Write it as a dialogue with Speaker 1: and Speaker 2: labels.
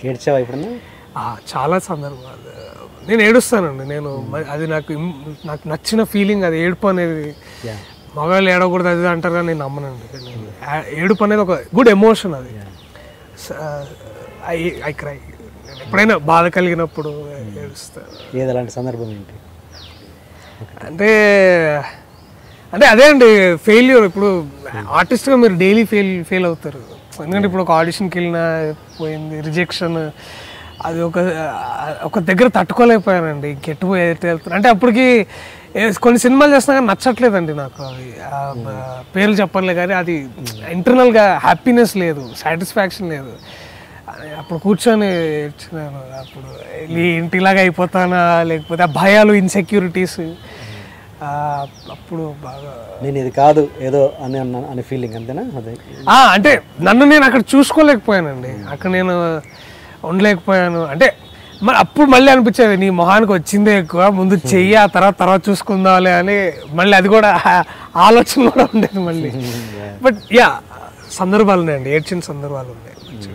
Speaker 1: ఏడ్చావా ఎప్పుడన్నా
Speaker 2: ఆ, చాలా సందర్భాలు నేను ఏడుస్తానండి నేను మ- అది నాకు ఇం- నాకు నచ్చిన ఫీలింగ్ అది ఏడుపు అనేది
Speaker 1: యా
Speaker 2: మగవాళ్ళు ఏడవకూడదు అది ఇది అంటారు కానీ నేను నమ్మనండి నేను ఆ- ఏడుపు అనేది ఒక గుడ్ ఎమోషన్ అది ఐ ఐ క్రై ఎప్పుడైనా బాధ కలిగినప్పుడు ఏడుస్తాను
Speaker 1: ఏది అలాంటి సందర్భం ఏంటి
Speaker 2: అంటే అంటే అదే అండి ఫెయిల్యూర్ ఇప్పుడు ఆర్టిస్ట్గా మీరు డైలీ ఫెయిల్ ఫెయిల్ అవుతారు ఎందుకంటే ఇప్పుడు ఒక ఆడిషన్కి వెళ్ళినా పోయింది రిజెక్షన్ అది ఒక ఒక దగ్గర తట్టుకోలేకపోయానండి గెట్ పోయి ఎటు వెళ్తాను అంటే అప్పటికి ఏ- కొన్ని సినిమాలు చేస్తున్నా కానీ నచ్చట్లేదండి నాకు అవి ఆ, బ- పేర్లు చెప్పలే కానీ అది ఇంటర్నల్గా హ్యాపీనెస్ లేదు సాటిస్ఫాక్షన్ లేదు అది అప్పుడు కూర్చొని ఏడ్చినాను అప్పుడు ఈ ఇంటిలాగా అయిపోతానా లేకపోతే ఆ భయాలు ఇన్సెక్యూరిటీస్ అప్పుడు బాగా
Speaker 1: నేను ఇది కాదు ఏదో అని అన్న అనే ఫీలింగ్ అంతేనా అదే
Speaker 2: ఆ, అంటే నన్ను నేను అక్కడ చూసుకోలేకపోయానండి అక్కడ నేను ఉండలేకపోయాను అంటే మరి అప్పుడు మళ్ళీ అనిపించేది నీ మొహానికి వచ్చిందే ఎక్కువ ముందు చెయ్యి ఆ తర్వాత తర్వాత చూసుకుందాంలే అని మళ్ళీ అది కూడా ఆ- ఆలోచన కూడా ఉండేది మళ్ళీ బట్ యా సందర్భాలు ఉన్నాయండి ఏడ్చిన సందర్భాలు ఉన్నాయి